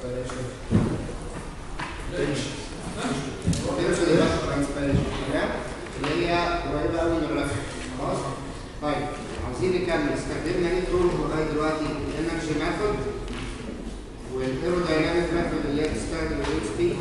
ترانسبيريشن تنشن يبقى ترانسبيريشن تمام اللي هي قريبه قوي من الرفع خلاص طيب عاوزين نكمل استخدمنا ايه طول لغايه دلوقتي الانرجي ميثود والايرودايناميك ميثود اللي هي بتستخدم الاتش بي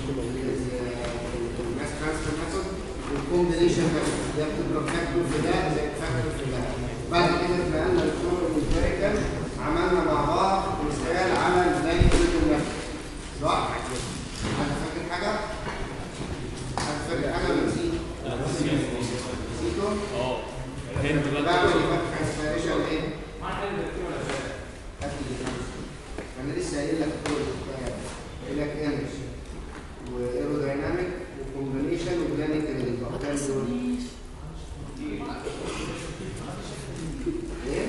الماس ترانسفير ميثود والكومبينيشن ميثود ده بتضرب فاكتور في ده زي فاكتور في ده بعد كده اتنقلنا للطرق المشتركه عملنا مع بعض مثال على البلاني ميثود صح؟ حد فاكر حاجه؟ حد فاكر حاجه ولا نسيت؟ نسيته؟ اه هند بعمل بقى ايه ترانسفيريشن ايه؟ هات لي انا لسه قايل لك كل قايل لك انرجي وايرودايناميك وكومبينيشن وبلانيتري الارقام دول ايه؟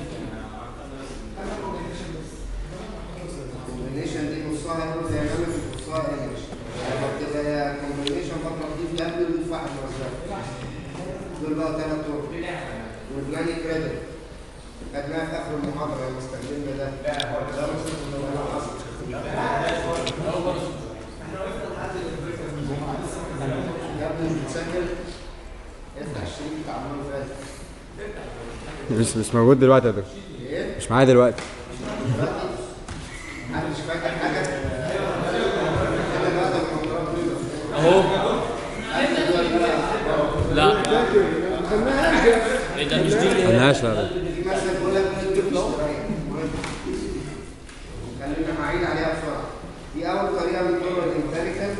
الكومبينيشن دي نصها ايرودايناميك ونصها انرجي لما بتبقى كومبينيشن بطلع دي قبل ودي واحد مرة دول بقى ثلاث طرق والبلاني كريدت خدناها في اخر المحاضره لما استخدمنا ده لا هو ده مش يا ابني مش بتسجل افتح الشريط بتاع المره اللي فاتت مش مش موجود دلوقتي يا دكتور ايه؟ مش معايا دلوقتي حد مش فاكر حاجه؟ انا بقى ده المحاضرات دي. اهو لا ايه ده مش دي اللي هي ملهاش لا لا في مثل بيقول لك ما تجيبش ترايح. خلينا هعيد عليها بسرعه دي اول طريقه من طرق الامبيريكال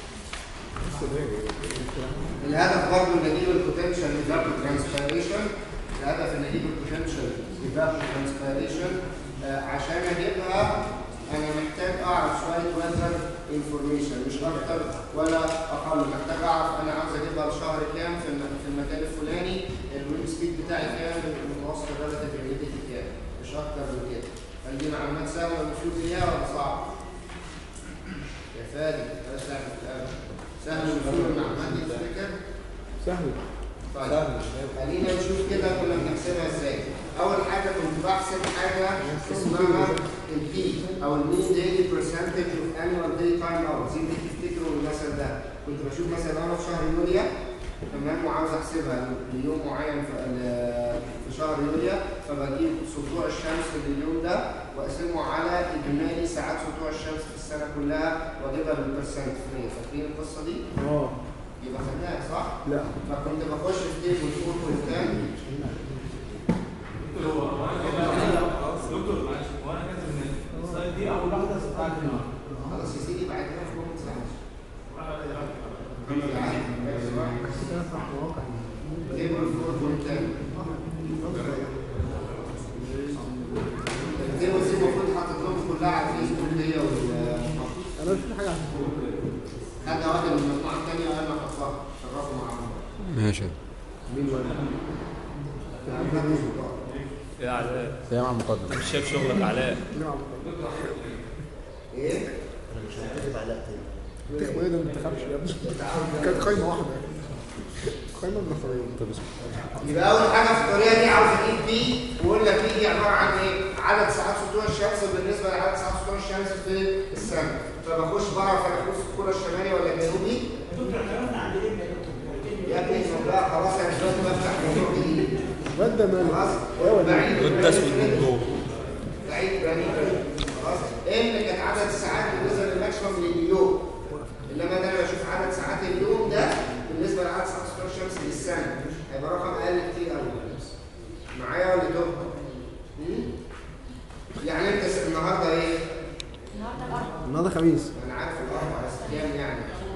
الهدف برضه ان اجيب البوتنشال ايفابو ترانسبيريشن الهدف ان اجيب البوتنشال ايفابو ترانسبيريشن عشان اجيبها انا محتاج اعرف شويه ويذر انفورميشن مش اكتر ولا اقل محتاج اعرف انا عاوز اجيبها لشهر كام في الم- في المكان الفلاني الويب سبيد بتاعي كام المتوسط الريلاتيف هيوميديتي كام مش اكتر من كده هل دي معلومات سهله المفروض ليها ولا صعب؟ يا فادي بلاش تعمل الكلام سهل المفروض المعلومات دي تفتكر؟ سهل طيب خلينا نشوف كده كنا بنحسبها ازاي اول حاجه كنت بحسب حاجه اسمها البي او المين ديلي برسنتج اوف انوال داي تايم اورز يمكن تفتكروا المثل ده كنت بشوف مثلا انا في شهر يوليو تمام وعاوز احسبها ليوم معين في ال- في شهر يوليو فبجيب سطوع الشمس لليوم ده واقسمه على اجمالي ساعات سطوع الشمس في السنه كلها واجيبها بالبرسنت فري فاكرين القصه دي؟ اه يبقى خدناها صح؟ لا فكنت بخش في تيبل فور بوينتات خلاص يا سيدي بعد كده ما تسالش تيبل فور بوينتات التيبل دي المفروض حاطط لهم كلها على الفيسبوك دي وال انا مش في حاجه عشان خدنا واحده من المجموعه الثانيه وقال لك اطفال شرفوا مع بعض ماشي مين ولا يا علاء سلام على المقدم مش شايف شغلك علاء ايه؟ تخبى ايه ده ما تخافش يا ابني كانت قايمه واحده قايمه النفريه طب اسمع يبقى اول حاجه في الطريقه دي عاوز اجيب بي وقلنا بي دي عباره عن ايه؟ عدد ساعات سطوع الشمس بالنسبه لعدد ساعات سطوع الشمس في السنه فبخش بعرف انا في الكره الشمالي ولا الجنوبي؟ يا ابني طب لا خلاص انا دلوقتي بفتح موضوع جديد الواد ده ماله خلاص ايه ولا بعيد الواد ده اسود من جوه بعيد بعيد خلاص ان كانت عدد الساعات بالنسبه للماكسيمم لليوم انما ده انا بشوف عدد ساعات اليوم ده بالنسبه لعدد ساعات سطوع الشمس للسنه هيبقى رقم اقل كتير قوي معايا ولا تهت؟ مم؟ يعني انت س- النهارده ايه؟ النهارده خميس انا عارف الاربع بس كام يعني؟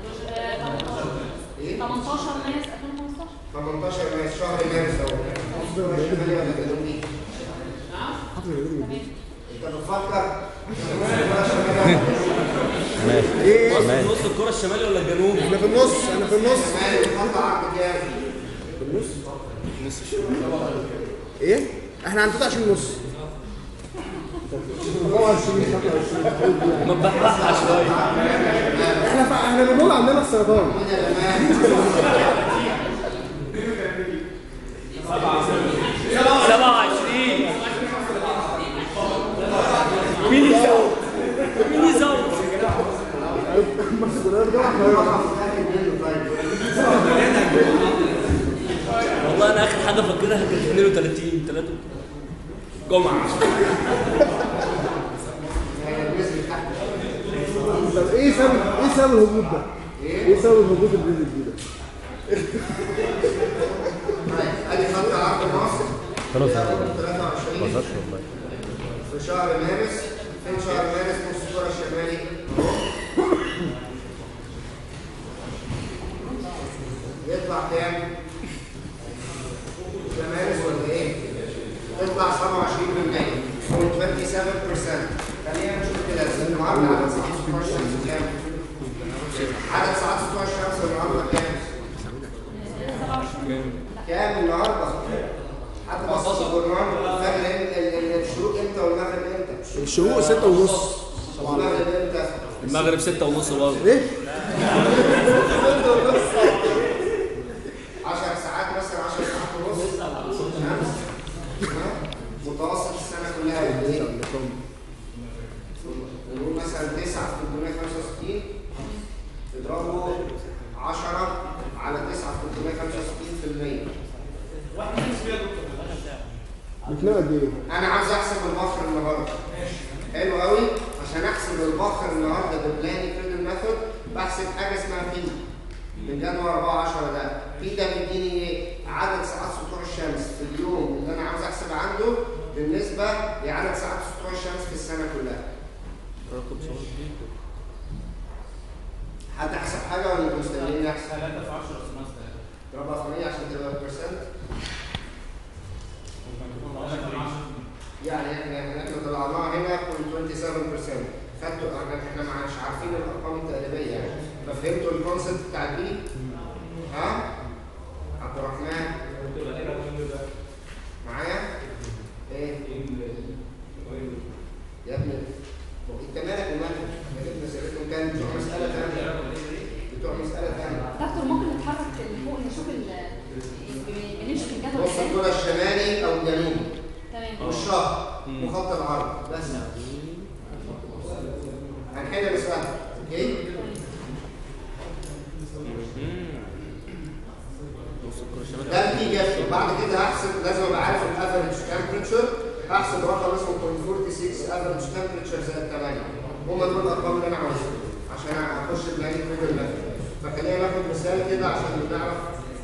ايه؟ 18 مارس 2015 18 مارس شهر مارس اهو الصوره الشمالي ولا الجنوبي؟ حاطط الهدوم دي انت بتفكر؟ الصورة الشمالية ولا الجنوبي؟ ماشي ايه ماشي نص الكرة الشمالي ولا الجنوبي؟ انا في النص انا في النص الشمالي بتحط عرض كام؟ في النص ايه احنا عن 23 ونص 24 25 ما تبحبحها شوية احنا ف... احنا بنقول عندنا السرطان كده تمام 27 مين يزود؟ مين يزود؟ جامعة القاهرة متأكد منه طيب والله انا اخر حاجه فاكرها كانت 32 3 جمعه يعني النسبة تحت طب ايه سبب ايه سبب الهبوط ده؟ ايه سبب الهبوط اللي نزل بيه ده؟ طيب ادي خط عرض مصر خلاص ده أنا رقم ما 23 بهزرش والله في شهر مارس فين شهر مارس نص الكرة الشمالي يطلع كام؟ ده مارس ولا ايه؟ يطلع 27% من 27% خلينا نشوف كده النهارده عدد ساعات سطوع الشمس كام؟ عدد ساعات سطوع الشمس النهارده كام؟ كام النهارده؟ حتى بص الجرنان فرق ال- ال- الشروق امتى والمغرب امتى؟ الشروق ستة ونص والمغرب امتى؟ المغرب 6 ونص برضه ايه؟ 10 ساعات مثلا 10 ساعات ونص ها؟ ها؟ متوسط السنه كلها قد ايه؟ نقول مثلا 9 في 365 تضربه 10 على 9 في 365 في المية بتنام قد ايه؟ انا عاوز احسب البخر النهارده حلو قوي عشان احسب البخر النهارده ببلاني كريدل ميثود بحسب حاجه اسمها بي من جدول 4 10 ده بي ده بيديني ايه عدد ساعات سطوع الشمس في اليوم اللي انا عاوز احسب عنده بالنسبه لعدد ساعات سطوع الشمس في السنه كلها حد حسب حاجه ولا انتوا مستنيين احسب 3 في 10 اضربها في 100 عشان تبقى برسنت يعني احنا احنا طلعناها هنا 0.27% خدتوا احنا احنا مش عارفين الارقام التقريبيه يعني ففهمتوا الكونسيبت بتاع البي؟ ها؟ عبد الرحمن معايا؟ ايه؟ يا ابني هو انت مالك ومالك؟ مالك مسألتهم كان بتوع مسألة ثانية بتوع مسألة ثانية دكتور ممكن نتحرك لفوق نشوف ال بنمشي في الجدول نص ازاي؟ الكرة الشمالي أو الجنوبي تمام والشهر وخط العرض بس هنحل مسألة اوكي؟ ده البي بعد كده هحسب لازم ابقى عارف الافريج تمبريتشر هحسب رقم اسمه 0.46 افريج تمبريتشر زائد 8 هم دول الارقام اللي انا عاوزها عشان اخش بلاني كريدل ميثود فخلينا ناخد مثال كده عشان نعرف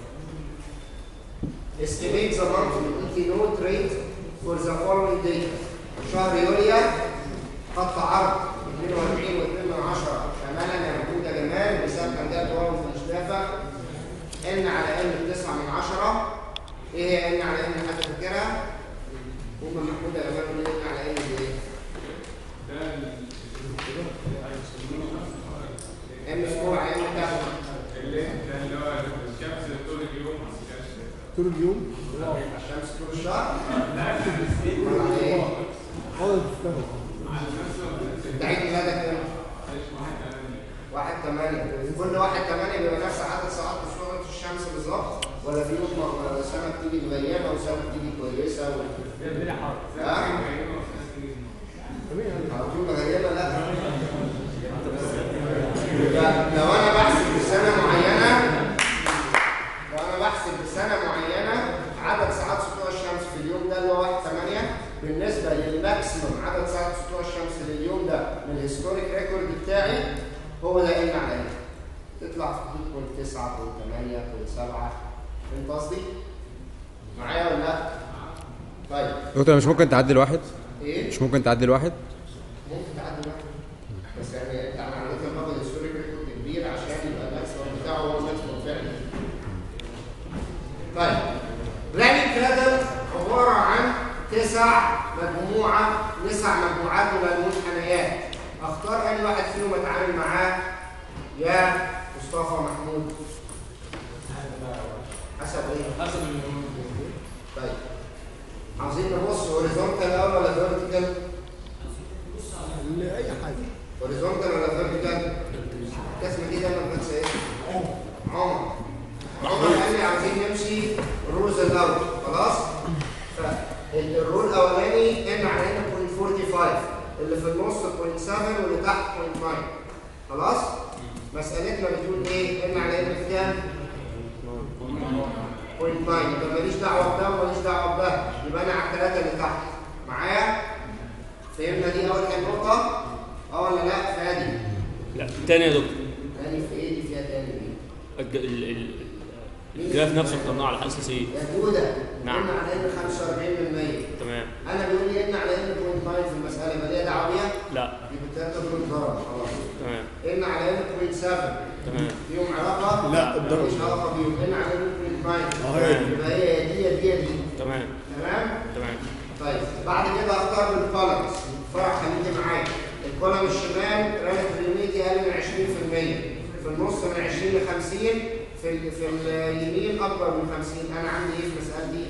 estimate the monthly ethanol rate for the following data شهر يوليو خط عرض 42 و2 من 10 شمالا يا محمود يا جمال بيسخن ده طوال في الاشتافه ان على ان 9 من 10 ايه هي ان على ان حد فاكرها؟ هم محمود يا جمال قول لي ان على ان دي ايه؟ ان اسبوع على ان بتاعته طول اليوم الشمس طول الشهر ولا على ايه؟ خالص تستاهل انت عيد ميلادك امتى؟ واحد تمانية كل واحد تمانية بيبقى نفس عدد ساعات سطوع الشمس بالظبط ولا في يوم م- سنة بتيجي مغيبة وسنة بتيجي كويسة و... ها؟ على طول مغيبة لا لا، لو أنا بحسب بسنة معينة لو أنا بحسب بسنة معينة عدد ساعات سطوع الشمس في اليوم ده اللي هو 1 8 بالنسبة للماكسيمم عدد ساعات سطوع الشمس لليوم ده من الهيستوريك ريكورد بتاعي هو ده ان على ان تطلع في حدود 0.9 0.8 0.7 فهمت قصدي؟ معايا ولا لا؟ طيب دكتور مش ممكن تعدي الواحد ايه؟ مش ممكن تعدي الواحد ممكن تعدي واحد بس يعني انت عمليه الرقم الهيستوريك ريكورد كبير عشان يبقى الماكسيمم بتاعه هو الماكسيمم فعلا طيب بلاننج كريدل عباره عن تسع مجموعه تسع مجموعات من المنحنيات اختار اي واحد فيهم اتعامل معاه يا مصطفى محمود حسب ايه؟ حسب طيب عاوزين نبص هوريزونتال الاول ولا فيرتيكال؟ اي حاجه هوريزونتال ولا فيرتيكال؟ القسمه دي دايما بنسى ايه؟ عمر عمر قال لي عاوزين نمشي الرولز الاول خلاص؟ فالرول الاولاني ان على ان 0.45 اللي في النص 0.7 واللي تحت 0.9 خلاص؟ مسألتنا بتقول ايه؟ ان على ان كام؟ بوينت 9 يبقى ماليش دعوه بده وماليش دعوه بده يبقى انا على الثلاثه اللي تحت معايا؟ فهمنا دي اول كام نقطه؟ اه ولا لا؟ فادي لا تاني يا دكتور تاني في ايه دي فيها تاني ايه؟ الج- ال- ال- الجراف نفسه اخترناه على اساس ايه؟ يا جوده نعم. ان على ان 45% تمام انا بيقول لي ان على ان بوينت 9 في المساله يبقى ليها دعوه بيها؟ لا يبقى 3 بوينت ضرب خلاص تمام ان على ان بوينت 7 تمام فيهم علاقه؟ لا، الضرب. مفيش علاقه بيهم ان على ان بوينت 9 اه هي دي. يبقى هي دي يا دي يا دي تمام تمام؟ تمام طيب بعد كده اختار الكولمز فرح خليكي معايا الكولم الشمال ريلاتيف هيوميديتي اقل من 20% في النص من 20 ل 50 في ال- في اليمين اكبر من 50 انا عندي ايه في المساله دي؟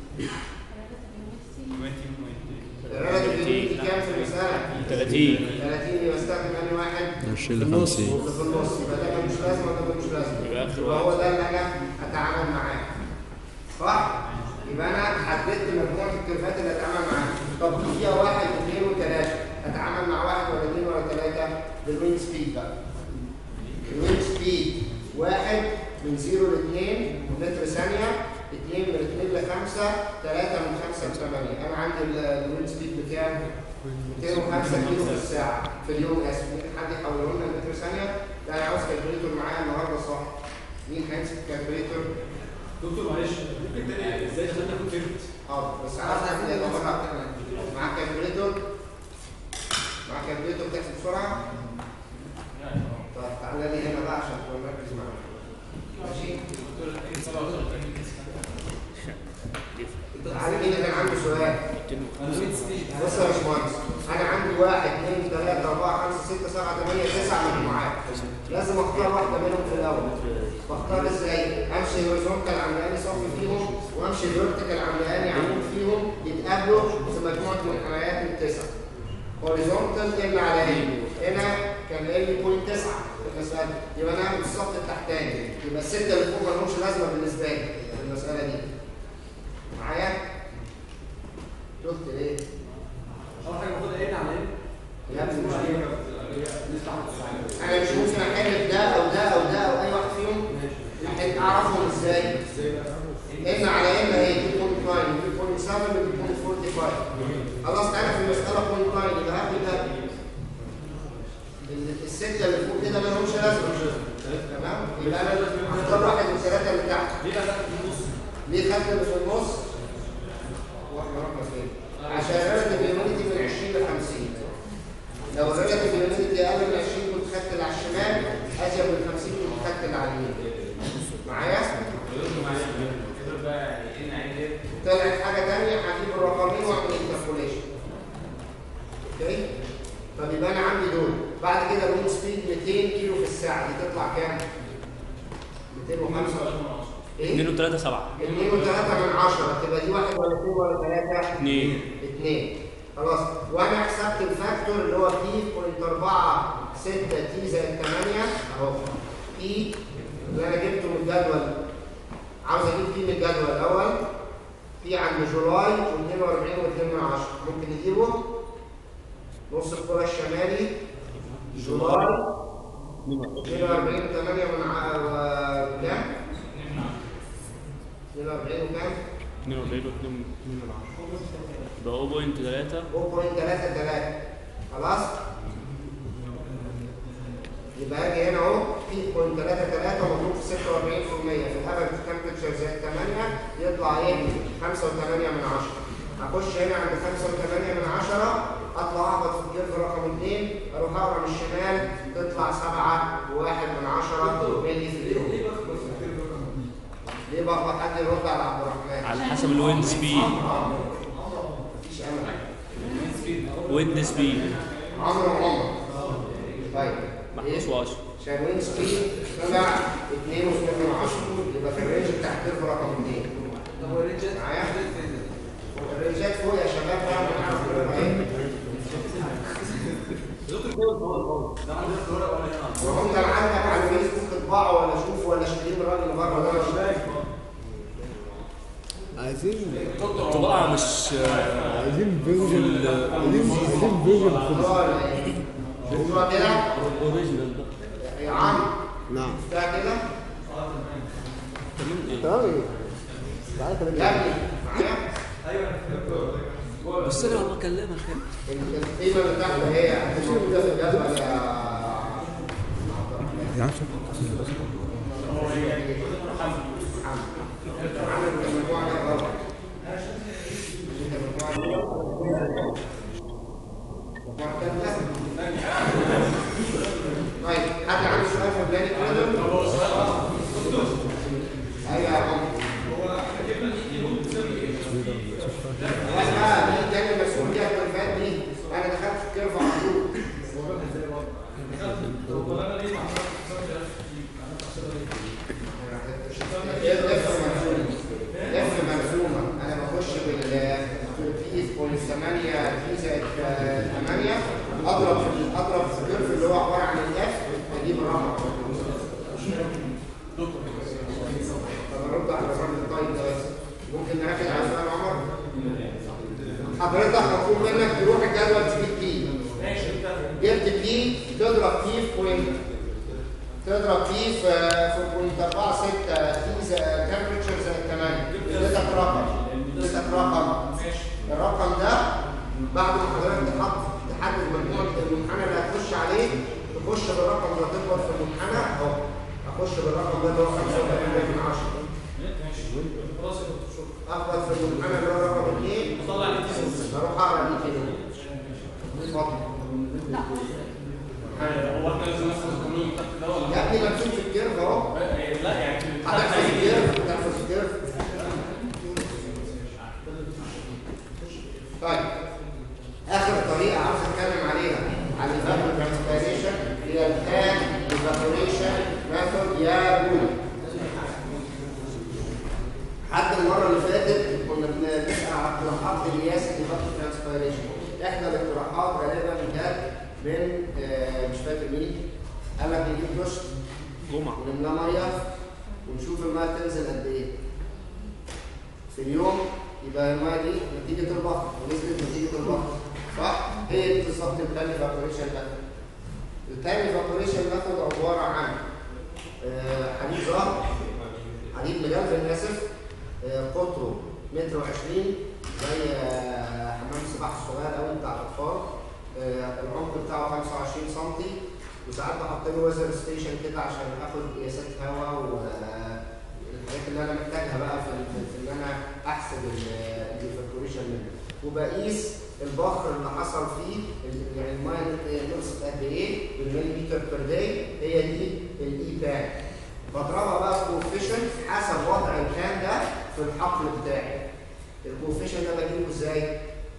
الريلاتيف هيوميديتي كام في المساله؟ 30 30 يبقى استخدم انهي واحد؟ 20 ل 50 اللي في النص يبقى ده مش لازم وده مش لازم يبقى آخر يبقى هو واحد. ده اللي انا اتعامل معاه صح؟ يبقى انا حددت مجموعه الكيرفات اللي اتعامل معاها طب دي فيها واحد واثنين وثلاثه اتعامل مع واحد ولا اثنين ولا ثلاثه بالويند سبيد بقى الويند سبيد واحد من 0 ل 2 متر ثانيه 2 من 2 ل 5 3 من 5 ل 8 انا عندي ال- الويند سبيد بكام؟ 205 كيلو في الساعه في اليوم اسف ممكن حد يحوله لنا متر ثانيه؟ لا انا عاوز كالكوليتور معايا النهارده صح مين هيمسك الكالكوليتور؟ دكتور معلش ممكن تاني ازاي دخلنا في كيرت؟ حاضر بس عرفنا كده يبقى بسرعه معاك كالكوليتور معاك كالكوليتور تحسب بسرعه طب تعالى لي هنا بقى عشان تبقى مركز معايا ماشي تعالى مين اللي كان عنده سؤال بص يا باشمهندس انا عندي واحد اثنين ثلاثة أربعة خمسة ستة سبعة ثمانية تسع مجموعات لازم اختار واحدة منهم في الأول بختار ازاي؟ امشي هوريزونتال عملاني صف فيهم وامشي فيرتيكال عملاني عمود فيهم يتقابلوا في مجموعة منحنيات من تسعة هوريزونتال ال على ال هنا كان ال بوينت 9 في المسألة يبقى نعمل الصف التحتاني يبقى الستة اللي فوق ما لهمش لازمة بالنسبة لي في المسألة دي معايا؟ شفت ليه؟ اول حاجه المفروض ايه على ايه؟ لا مش مشكلة انا مش ممكن احل ده او ده او ده او اي واحد فيهم احل اعرفهم ازاي ان على ان هي دي بوينت 9 ودي بوينت 7 ودي بوينت 45 خلاص انا في المساله بوينت 9 يبقى هاخد ده ال- السته اللي فوق كده ما لهمش لازمه تمام يبقى انا اختار واحد من الثلاثه اللي تحت ليه بقى دخلت في النص؟ ليه خدت اللي في النص واحنا رحنا فين عشان الريلاتيف هيوميديتي من 20 ل 50 لو الريلاتيف هيوميديتي اقل من 20 كنت خدت اللي على الشمال ازيد من 50 كنت خدت اللي على اليمين معايا كده بقى يعني ايه نعمل ايه؟ طلعت حاجه ثانيه هجيب الرقمين واعمل انتربوليشن اوكي طب يبقى انا عندي دول بعد كده الويند سبيد 200 كيلو في الساعه دي تطلع كام 205 ايه 2 و3 7 2 و3 من 10 تبقى دي واحد ولا اثنين ولا ثلاثه 2 اثنين خلاص وانا حسبت الفاكتور اللي هو بي بوينت 4 6 تي زائد 8 اهو بي اللي انا جبته من الجدول عاوز اجيب بي من الجدول الاول في عند جولاي 42 و2 من 10 ممكن نجيبه نص الكره الشمالي جولاي 42 و8 من ع- و- كام؟ 42 وكام؟ 42 و2 من 10 يبقى 0.33 خلاص يبقى اجي هنا اهو في 0.33 مضروب في 46% في الافرج تمبرتشر زائد 8 يطلع ايه 5 و8 من 10 اخش هنا عند 5 و8 من 10 اطلع اهبط في الكيرف رقم 2 اروح اقرا من الشمال تطلع 7 و1 من 10 ملي في اليوم ليه بقى حد يرد على عبد الرحمن على حسب الويند سبيد مفيش امل ويند سبيد عمرو عمر طيب محبوس واشر عشان وين سبيد طلع 2 من 10 يبقى في الرينج بتاع الكيرف رقم 2 طب هو الرينجات معايا الرينجات فوق يا شباب بقى بنعرف نقولها ايه دكتور جوه خالص ده عندنا في الورق ولا هنا؟ وهم كان عندك على الفيسبوك اطبعه ولا شوفه ولا اشتريه من الراجل اللي بره ده مش عايزين الطباعة مش عايزين فيرجن عايزين عايزين فيرجن موضوع ولا ايه؟ موضوع كده اوريجينال ده يا عم نعم ده كده تمام ايه تعالى كلام يا ابني معايا بص لي والله كلمك القيمه اللي تحت هي موجوده في الجدول يا يا عم طيب حد عنده سؤال في بلاني كده؟ ايوه يا عم اسمع مين تاني مسؤول دي الكيرفات دي؟ انا دخلت في الكيرف على طول اف مرسومه انا بخش بالبيز بوليس 8 بي زائد 8 اضرب في اضرب في الكيرف اللي هو عباره عن الاف اجيب الرقم طب ارد على الراجل الطيب ده بس ممكن نركز على سؤال عمر حضرتك مطلوب منك تروح الجدول تجيب بي جبت بي تضرب بي في بوينت تضرب بي في في بوينت 4 6 بي زائد تمبريتشر زائد 8 اديتك رقم اديتك رقم الرقم ده بعد ما حضرتك تحط تحدد مجموعه المنحنى اللي هتخش عليه تخش بالرقم ده تكبر في المنحنى اهو اخش بالرقم ده اللي هو 85 من 10 اخبط في المنحنى اللي هو رقم 2 طلع لي اروح اقرا دي كده اتفضل هو احنا لازم ناخد القانون تحت ده ولا يا ابني مكتوب في الكيرف اهو لا يعني هتحفظ الكيرف هتحفظ الكيرف طيب اخر طريقه عاوز اتكلم عليها عن الفابر ترانسبيريشن هي الان ايفابوريشن ميثود يا بولي حتى المره اللي فاتت كنا بنسال على اقتراحات قياس الفابر ترانسبيريشن احنا الاقتراحات غالبا جت من آه، مش فاكر مين قال لك نجيب دش جمعه ونملاه ميه ونشوف الميه تنزل قد ايه في اليوم يبقى الميه دي نتيجه البحر ونزلت نتيجه البحر صح؟ هي دي بالظبط التاني ايفابوريشن ميثود التاني ايفابوريشن ميثود عباره عن آه، حديد ظهر حديد مجلفن اسف آه، قطره متر وعشرين زي آه، حمام السباحه الصغير قوي بتاع الاطفال آه، العمق بتاعه 25 سم وساعات بحط له وزر ستيشن كده عشان اخد قياسات هواء والحاجات اللي انا محتاجها بقى في في- في ان انا احسب الديفاكتوريشن منه وبقيس البخر اللي حصل فيه ال- يعني الميه نقصت قد ايه بالمليمتر بير داي هي دي الاي بان بضربها بقى في كوفيشنت حسب وضع الكان ده في الحقل بتاعي الكوفيشنت ده بجيبه ازاي؟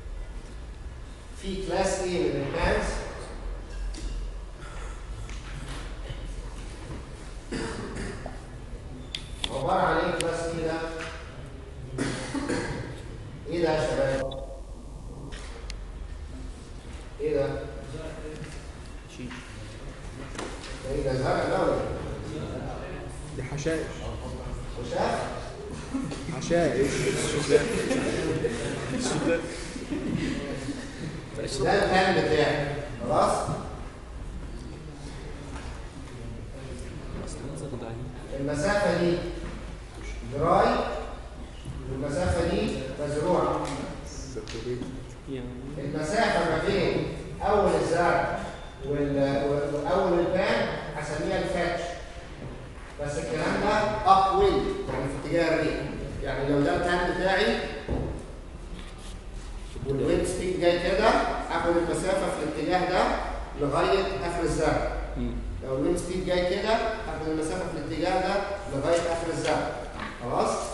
في كلاس ايه من البانز عبارة عن ايه كلاس ايه ده؟ ايه ده يا شباب؟ ايه ده؟ ده ايه ده زرع ده ولا ايه؟ دي حشائش وشاف؟ حشائش ده البان بتاعي خلاص؟ المسافة دي دراي والمسافة دي مزروعة المسافة ما بين أول الزرع وال- و- وأول البان هسميها الفاتش بس الكلام ده اب ويل يعني في اتجاه الريح يعني لو ده البان بتاعي والويند سبيد جاي كده اخد المسافة في الاتجاه ده لغاية آخر الزرع لو الويند سبيد جاي كده اخد المسافة في الاتجاه ده لغاية آخر الزرع خلاص